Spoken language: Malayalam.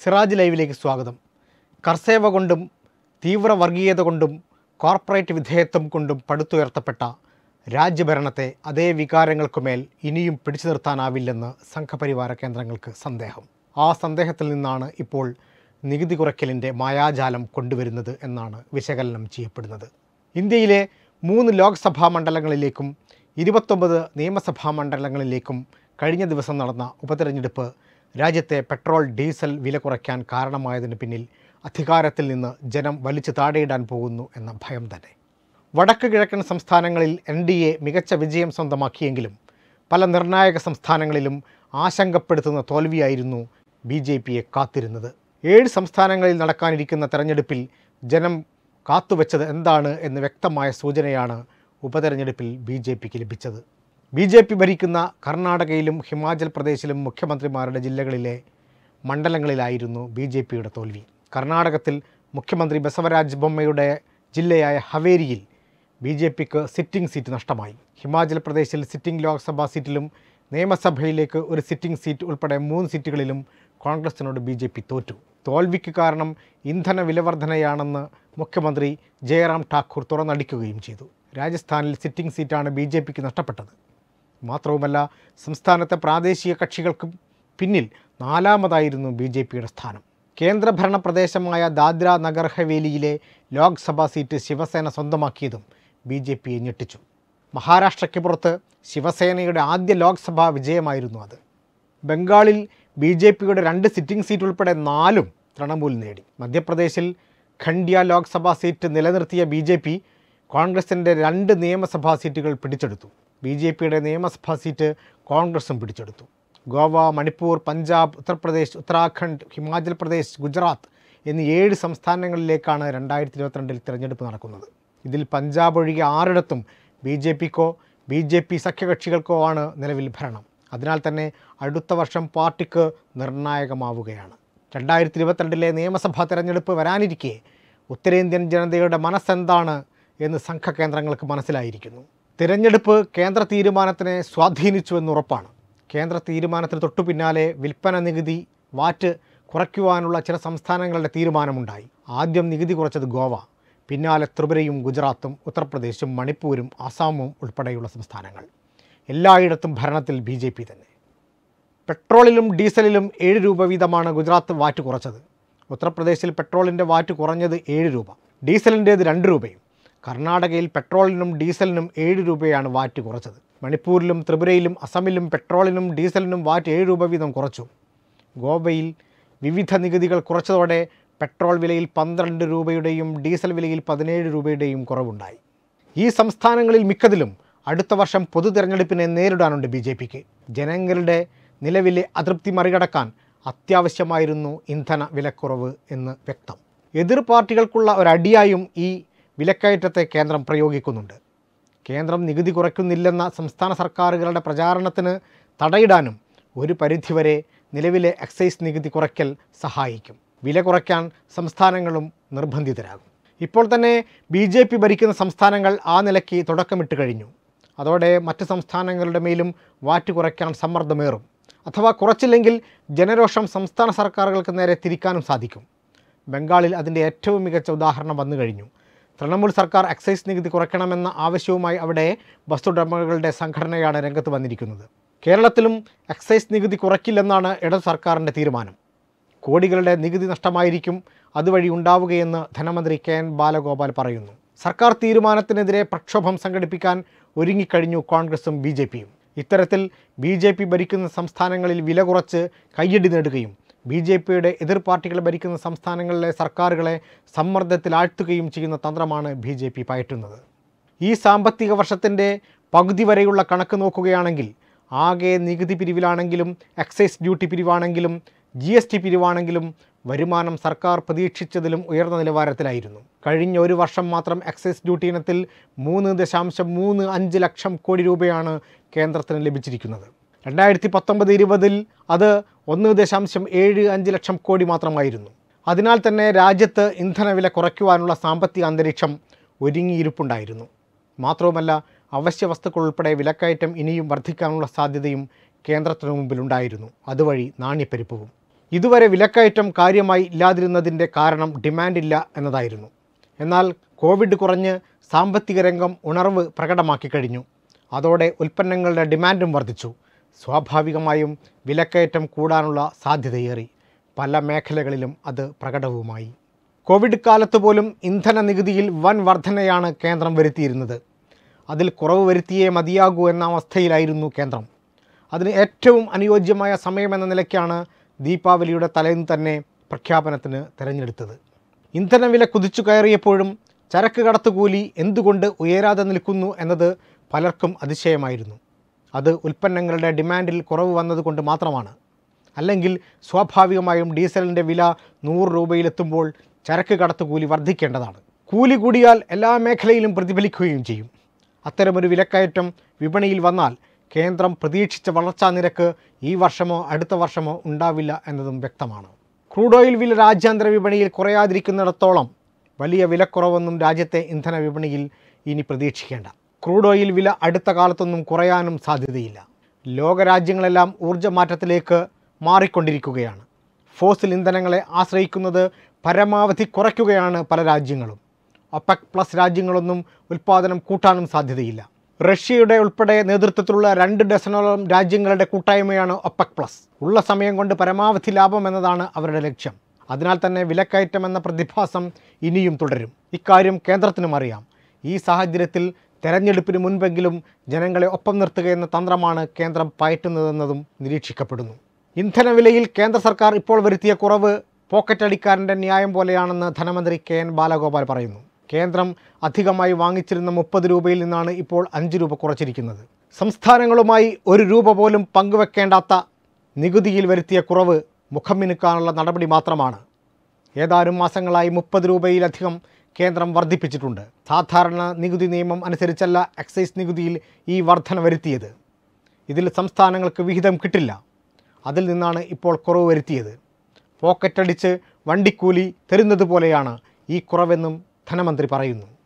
സിറാജ് ലൈവിലേക്ക് സ്വാഗതം കർസേവ കൊണ്ടും തീവ്ര വർഗീയത കൊണ്ടും കോർപ്പറേറ്റ് വിധേയത്വം കൊണ്ടും പടുത്തുയർത്തപ്പെട്ട രാജ്യഭരണത്തെ അതേ വികാരങ്ങൾക്കുമേൽ ഇനിയും പിടിച്ചു നിർത്താനാവില്ലെന്ന് സംഘപരിവാര കേന്ദ്രങ്ങൾക്ക് സന്ദേഹം ആ സന്ദേഹത്തിൽ നിന്നാണ് ഇപ്പോൾ നികുതി കുറയ്ക്കലിൻ്റെ മായാജാലം കൊണ്ടുവരുന്നത് എന്നാണ് വിശകലനം ചെയ്യപ്പെടുന്നത് ഇന്ത്യയിലെ മൂന്ന് ലോക്സഭാ മണ്ഡലങ്ങളിലേക്കും ഇരുപത്തൊമ്പത് നിയമസഭാ മണ്ഡലങ്ങളിലേക്കും കഴിഞ്ഞ ദിവസം നടന്ന ഉപതെരഞ്ഞെടുപ്പ് രാജ്യത്തെ പെട്രോൾ ഡീസൽ വില കുറയ്ക്കാൻ കാരണമായതിന് പിന്നിൽ അധികാരത്തിൽ നിന്ന് ജനം വലിച്ചു താഴെയിടാൻ പോകുന്നു എന്ന ഭയം തന്നെ വടക്ക് കിഴക്കൻ സംസ്ഥാനങ്ങളിൽ എൻ ഡി എ മികച്ച വിജയം സ്വന്തമാക്കിയെങ്കിലും പല നിർണായക സംസ്ഥാനങ്ങളിലും ആശങ്കപ്പെടുത്തുന്ന തോൽവിയായിരുന്നു ബി ജെ പിയെ കാത്തിരുന്നത് ഏഴ് സംസ്ഥാനങ്ങളിൽ നടക്കാനിരിക്കുന്ന തെരഞ്ഞെടുപ്പിൽ ജനം കാത്തുവെച്ചത് എന്താണ് എന്ന് വ്യക്തമായ സൂചനയാണ് ഉപതെരഞ്ഞെടുപ്പിൽ ബി ജെ പിക്ക് ലഭിച്ചത് ബി ജെ പി ഭരിക്കുന്ന കർണാടകയിലും ഹിമാചൽ പ്രദേശിലും മുഖ്യമന്ത്രിമാരുടെ ജില്ലകളിലെ മണ്ഡലങ്ങളിലായിരുന്നു ബി ജെ പിയുടെ തോൽവി കർണാടകത്തിൽ മുഖ്യമന്ത്രി ബസവരാജ് ബൊമ്മയുടെ ജില്ലയായ ഹവേരിയിൽ ബി ജെ പിക്ക് സിറ്റിംഗ് സീറ്റ് നഷ്ടമായി ഹിമാചൽ പ്രദേശിൽ സിറ്റിംഗ് ലോക്സഭാ സീറ്റിലും നിയമസഭയിലേക്ക് ഒരു സിറ്റിംഗ് സീറ്റ് ഉൾപ്പെടെ മൂന്ന് സീറ്റുകളിലും കോൺഗ്രസിനോട് ബി ജെ പി തോറ്റു തോൽവിക്ക് കാരണം ഇന്ധന വിലവർധനയാണെന്ന് മുഖ്യമന്ത്രി ജയറാം ഠാക്കൂർ തുറന്നടിക്കുകയും ചെയ്തു രാജസ്ഥാനിൽ സിറ്റിംഗ് സീറ്റാണ് ബി ജെ പിക്ക് നഷ്ടപ്പെട്ടത് മാത്രവുമല്ല സംസ്ഥാനത്തെ പ്രാദേശിക കക്ഷികൾക്ക് പിന്നിൽ നാലാമതായിരുന്നു ബി ജെ പിയുടെ സ്ഥാനം കേന്ദ്രഭരണ പ്രദേശമായ ദാദ്ര നഗർ ഹവേലിയിലെ ലോക്സഭാ സീറ്റ് ശിവസേന സ്വന്തമാക്കിയതും ബി ജെ പിയെ ഞെട്ടിച്ചു മഹാരാഷ്ട്രയ്ക്ക് പുറത്ത് ശിവസേനയുടെ ആദ്യ ലോക്സഭാ വിജയമായിരുന്നു അത് ബംഗാളിൽ ബി ജെ പിയുടെ രണ്ട് സിറ്റിംഗ് സീറ്റ് ഉൾപ്പെടെ നാലും തൃണമൂൽ നേടി മധ്യപ്രദേശിൽ ഖണ്ഡ്യ ലോക്സഭാ സീറ്റ് നിലനിർത്തിയ ബി ജെ പി കോൺഗ്രസിൻ്റെ രണ്ട് നിയമസഭാ സീറ്റുകൾ പിടിച്ചെടുത്തു ബി ജെ പിയുടെ നിയമസഭാ സീറ്റ് കോൺഗ്രസും പിടിച്ചെടുത്തു ഗോവ മണിപ്പൂർ പഞ്ചാബ് ഉത്തർപ്രദേശ് ഉത്തരാഖണ്ഡ് ഹിമാചൽ പ്രദേശ് ഗുജറാത്ത് എന്നീ ഏഴ് സംസ്ഥാനങ്ങളിലേക്കാണ് രണ്ടായിരത്തി ഇരുപത്തിരണ്ടിൽ തിരഞ്ഞെടുപ്പ് നടക്കുന്നത് ഇതിൽ പഞ്ചാബ് ഒഴികെ ആറിടത്തും ബി ജെ പിക്കോ ബി ജെ പി സഖ്യകക്ഷികൾക്കോ ആണ് നിലവിൽ ഭരണം അതിനാൽ തന്നെ അടുത്ത വർഷം പാർട്ടിക്ക് നിർണായകമാവുകയാണ് രണ്ടായിരത്തി ഇരുപത്തിരണ്ടിലെ നിയമസഭാ തെരഞ്ഞെടുപ്പ് വരാനിരിക്കെ ഉത്തരേന്ത്യൻ ജനതയുടെ മനസ്സെന്താണ് എന്ന് സംഘകേന്ദ്രങ്ങൾക്ക് മനസ്സിലായിരിക്കുന്നു തിരഞ്ഞെടുപ്പ് കേന്ദ്ര തീരുമാനത്തിനെ സ്വാധീനിച്ചുവെന്ന് ഉറപ്പാണ് കേന്ദ്ര തീരുമാനത്തിന് തൊട്ടു പിന്നാലെ വിൽപ്പന നികുതി വാറ്റ് കുറയ്ക്കുവാനുള്ള ചില സംസ്ഥാനങ്ങളുടെ തീരുമാനമുണ്ടായി ആദ്യം നികുതി കുറച്ചത് ഗോവ പിന്നാലെ ത്രിപുരയും ഗുജറാത്തും ഉത്തർപ്രദേശും മണിപ്പൂരും ആസാമും ഉൾപ്പെടെയുള്ള സംസ്ഥാനങ്ങൾ എല്ലായിടത്തും ഭരണത്തിൽ ബി ജെ പി തന്നെ പെട്രോളിലും ഡീസലിലും ഏഴ് രൂപ വീതമാണ് ഗുജറാത്ത് വാറ്റ് കുറച്ചത് ഉത്തർപ്രദേശിൽ പെട്രോളിൻ്റെ വാറ്റ് കുറഞ്ഞത് ഏഴ് രൂപ ഡീസലിൻ്റേത് രണ്ട് രൂപയും കർണാടകയിൽ പെട്രോളിനും ഡീസലിനും ഏഴ് രൂപയാണ് വാറ്റ് കുറച്ചത് മണിപ്പൂരിലും ത്രിപുരയിലും അസമിലും പെട്രോളിനും ഡീസലിനും വാറ്റ് ഏഴ് രൂപ വീതം കുറച്ചു ഗോവയിൽ വിവിധ നികുതികൾ കുറച്ചതോടെ പെട്രോൾ വിലയിൽ പന്ത്രണ്ട് രൂപയുടെയും ഡീസൽ വിലയിൽ പതിനേഴ് രൂപയുടെയും കുറവുണ്ടായി ഈ സംസ്ഥാനങ്ങളിൽ മിക്കതിലും അടുത്ത വർഷം പൊതു തെരഞ്ഞെടുപ്പിനെ നേരിടാനുണ്ട് ബി ജെ പിക്ക് ജനങ്ങളുടെ നിലവിലെ അതൃപ്തി മറികടക്കാൻ അത്യാവശ്യമായിരുന്നു ഇന്ധന വിലക്കുറവ് എന്ന് വ്യക്തം എതിർ പാർട്ടികൾക്കുള്ള ഒരടിയായും ഈ വിലക്കയറ്റത്തെ കേന്ദ്രം പ്രയോഗിക്കുന്നുണ്ട് കേന്ദ്രം നികുതി കുറയ്ക്കുന്നില്ലെന്ന സംസ്ഥാന സർക്കാരുകളുടെ പ്രചാരണത്തിന് തടയിടാനും ഒരു പരിധിവരെ നിലവിലെ എക്സൈസ് നികുതി കുറയ്ക്കൽ സഹായിക്കും വില കുറയ്ക്കാൻ സംസ്ഥാനങ്ങളും നിർബന്ധിതരാകും ഇപ്പോൾ തന്നെ ബി ജെ പി ഭരിക്കുന്ന സംസ്ഥാനങ്ങൾ ആ നിലയ്ക്ക് തുടക്കമിട്ട് കഴിഞ്ഞു അതോടെ മറ്റ് സംസ്ഥാനങ്ങളുടെ മേലും വാറ്റ് കുറയ്ക്കാൻ സമ്മർദ്ദമേറും അഥവാ കുറച്ചില്ലെങ്കിൽ ജനരോഷം സംസ്ഥാന സർക്കാരുകൾക്ക് നേരെ തിരിക്കാനും സാധിക്കും ബംഗാളിൽ അതിൻ്റെ ഏറ്റവും മികച്ച ഉദാഹരണം വന്നു കഴിഞ്ഞു തൃണമൂൽ സർക്കാർ എക്സൈസ് നികുതി കുറയ്ക്കണമെന്ന ആവശ്യവുമായി അവിടെ ബസ് ഉടമകളുടെ സംഘടനയാണ് രംഗത്ത് വന്നിരിക്കുന്നത് കേരളത്തിലും എക്സൈസ് നികുതി കുറയ്ക്കില്ലെന്നാണ് ഇടതു സർക്കാരിൻ്റെ തീരുമാനം കോടികളുടെ നികുതി നഷ്ടമായിരിക്കും അതുവഴി ഉണ്ടാവുകയെന്ന് ധനമന്ത്രി കെ എൻ ബാലഗോപാൽ പറയുന്നു സർക്കാർ തീരുമാനത്തിനെതിരെ പ്രക്ഷോഭം സംഘടിപ്പിക്കാൻ ഒരുങ്ങിക്കഴിഞ്ഞു കോൺഗ്രസും ബി ജെ പിയും ഇത്തരത്തിൽ ബി ജെ പി ഭരിക്കുന്ന സംസ്ഥാനങ്ങളിൽ വില കുറച്ച് കയ്യടി നേടുകയും ബി ജെ പിയുടെ എതിർ പാർട്ടികൾ ഭരിക്കുന്ന സംസ്ഥാനങ്ങളിലെ സർക്കാരുകളെ സമ്മർദ്ദത്തിലാഴ്ത്തുകയും ചെയ്യുന്ന തന്ത്രമാണ് ബി ജെ പി പയറ്റുന്നത് ഈ സാമ്പത്തിക വർഷത്തിൻ്റെ പകുതി വരെയുള്ള കണക്ക് നോക്കുകയാണെങ്കിൽ ആകെ നികുതി പിരിവിലാണെങ്കിലും എക്സൈസ് ഡ്യൂട്ടി പിരിവാണെങ്കിലും ജി എസ് ടി പിരിവാണെങ്കിലും വരുമാനം സർക്കാർ പ്രതീക്ഷിച്ചതിലും ഉയർന്ന നിലവാരത്തിലായിരുന്നു കഴിഞ്ഞ ഒരു വർഷം മാത്രം എക്സൈസ് ഡ്യൂട്ടി ഇനത്തിൽ മൂന്ന് ദശാംശം മൂന്ന് അഞ്ച് ലക്ഷം കോടി രൂപയാണ് കേന്ദ്രത്തിന് ലഭിച്ചിരിക്കുന്നത് രണ്ടായിരത്തി പത്തൊമ്പത് ഇരുപതിൽ അത് ഒന്ന് ദശാംശം ഏഴ് അഞ്ച് ലക്ഷം കോടി മാത്രമായിരുന്നു അതിനാൽ തന്നെ രാജ്യത്ത് ഇന്ധനവില കുറയ്ക്കുവാനുള്ള സാമ്പത്തിക അന്തരീക്ഷം ഒരുങ്ങിയിരിപ്പുണ്ടായിരുന്നു മാത്രവുമല്ല അവശ്യ വസ്തുക്കൾ ഉൾപ്പെടെ വിലക്കയറ്റം ഇനിയും വർദ്ധിക്കാനുള്ള സാധ്യതയും കേന്ദ്രത്തിനു മുമ്പിലുണ്ടായിരുന്നു അതുവഴി നാണ്യപ്പെരുപ്പവും ഇതുവരെ വിലക്കയറ്റം കാര്യമായി ഇല്ലാതിരുന്നതിൻ്റെ കാരണം ഡിമാൻഡില്ല എന്നതായിരുന്നു എന്നാൽ കോവിഡ് കുറഞ്ഞ് സാമ്പത്തിക രംഗം ഉണർവ് പ്രകടമാക്കി കഴിഞ്ഞു അതോടെ ഉൽപ്പന്നങ്ങളുടെ ഡിമാൻഡും വർദ്ധിച്ചു സ്വാഭാവികമായും വിലക്കയറ്റം കൂടാനുള്ള സാധ്യതയേറി പല മേഖലകളിലും അത് പ്രകടവുമായി കോവിഡ് കാലത്ത് പോലും ഇന്ധന നികുതിയിൽ വൻ വർധനയാണ് കേന്ദ്രം വരുത്തിയിരുന്നത് അതിൽ കുറവ് വരുത്തിയേ മതിയാകൂ എന്ന അവസ്ഥയിലായിരുന്നു കേന്ദ്രം അതിന് ഏറ്റവും അനുയോജ്യമായ സമയമെന്ന നിലയ്ക്കാണ് ദീപാവലിയുടെ തലേന്ന് തന്നെ പ്രഖ്യാപനത്തിന് തിരഞ്ഞെടുത്തത് ഇന്ധനവില കുതിച്ചു കയറിയപ്പോഴും ചരക്ക് കടത്തുകൂലി എന്തുകൊണ്ട് ഉയരാതെ നിൽക്കുന്നു എന്നത് പലർക്കും അതിശയമായിരുന്നു അത് ഉൽപ്പന്നങ്ങളുടെ ഡിമാൻഡിൽ കുറവ് വന്നതുകൊണ്ട് മാത്രമാണ് അല്ലെങ്കിൽ സ്വാഭാവികമായും ഡീസലിൻ്റെ വില നൂറ് രൂപയിലെത്തുമ്പോൾ ചരക്ക് കടത്തുകൂലി വർദ്ധിക്കേണ്ടതാണ് കൂലി കൂടിയാൽ എല്ലാ മേഖലയിലും പ്രതിഫലിക്കുകയും ചെയ്യും അത്തരമൊരു വിലക്കയറ്റം വിപണിയിൽ വന്നാൽ കേന്ദ്രം പ്രതീക്ഷിച്ച വളർച്ചാ നിരക്ക് ഈ വർഷമോ അടുത്ത വർഷമോ ഉണ്ടാവില്ല എന്നതും വ്യക്തമാണ് ക്രൂഡ് ഓയിൽ വില രാജ്യാന്തര വിപണിയിൽ കുറയാതിരിക്കുന്നിടത്തോളം വലിയ വിലക്കുറവൊന്നും രാജ്യത്തെ ഇന്ധന വിപണിയിൽ ഇനി പ്രതീക്ഷിക്കേണ്ട ക്രൂഡ് ഓയിൽ വില അടുത്ത കാലത്തൊന്നും കുറയാനും സാധ്യതയില്ല ലോകരാജ്യങ്ങളെല്ലാം ഊർജ്ജമാറ്റത്തിലേക്ക് മാറിക്കൊണ്ടിരിക്കുകയാണ് ഫോസിൽ ഇന്ധനങ്ങളെ ആശ്രയിക്കുന്നത് പരമാവധി കുറയ്ക്കുകയാണ് പല രാജ്യങ്ങളും ഒപെക് പ്ലസ് രാജ്യങ്ങളൊന്നും ഉൽപ്പാദനം കൂട്ടാനും സാധ്യതയില്ല റഷ്യയുടെ ഉൾപ്പെടെ നേതൃത്വത്തിലുള്ള രണ്ട് ഡസനോളം രാജ്യങ്ങളുടെ കൂട്ടായ്മയാണ് ഒപെക് പ്ലസ് ഉള്ള സമയം കൊണ്ട് പരമാവധി ലാഭം എന്നതാണ് അവരുടെ ലക്ഷ്യം അതിനാൽ തന്നെ വിലക്കയറ്റം എന്ന പ്രതിഭാസം ഇനിയും തുടരും ഇക്കാര്യം കേന്ദ്രത്തിനും അറിയാം ഈ സാഹചര്യത്തിൽ തെരഞ്ഞെടുപ്പിന് മുൻപെങ്കിലും ജനങ്ങളെ ഒപ്പം നിർത്തുക എന്ന തന്ത്രമാണ് കേന്ദ്രം പയറ്റുന്നതെന്നതും നിരീക്ഷിക്കപ്പെടുന്നു ഇന്ധനവിലയിൽ കേന്ദ്ര സർക്കാർ ഇപ്പോൾ വരുത്തിയ കുറവ് പോക്കറ്റടിക്കാരൻ്റെ ന്യായം പോലെയാണെന്ന് ധനമന്ത്രി കെ എൻ ബാലഗോപാൽ പറയുന്നു കേന്ദ്രം അധികമായി വാങ്ങിച്ചിരുന്ന മുപ്പത് രൂപയിൽ നിന്നാണ് ഇപ്പോൾ അഞ്ച് രൂപ കുറച്ചിരിക്കുന്നത് സംസ്ഥാനങ്ങളുമായി ഒരു രൂപ പോലും പങ്കുവെക്കേണ്ടാത്ത നികുതിയിൽ വരുത്തിയ കുറവ് മുഖം മിനുക്കാനുള്ള നടപടി മാത്രമാണ് ഏതാനും മാസങ്ങളായി മുപ്പത് രൂപയിലധികം കേന്ദ്രം വർദ്ധിപ്പിച്ചിട്ടുണ്ട് സാധാരണ നികുതി നിയമം അനുസരിച്ചല്ല എക്സൈസ് നികുതിയിൽ ഈ വർധന വരുത്തിയത് ഇതിൽ സംസ്ഥാനങ്ങൾക്ക് വിഹിതം കിട്ടില്ല അതിൽ നിന്നാണ് ഇപ്പോൾ കുറവ് വരുത്തിയത് പോക്കറ്റടിച്ച് വണ്ടിക്കൂലി തരുന്നത് പോലെയാണ് ഈ കുറവെന്നും ധനമന്ത്രി പറയുന്നു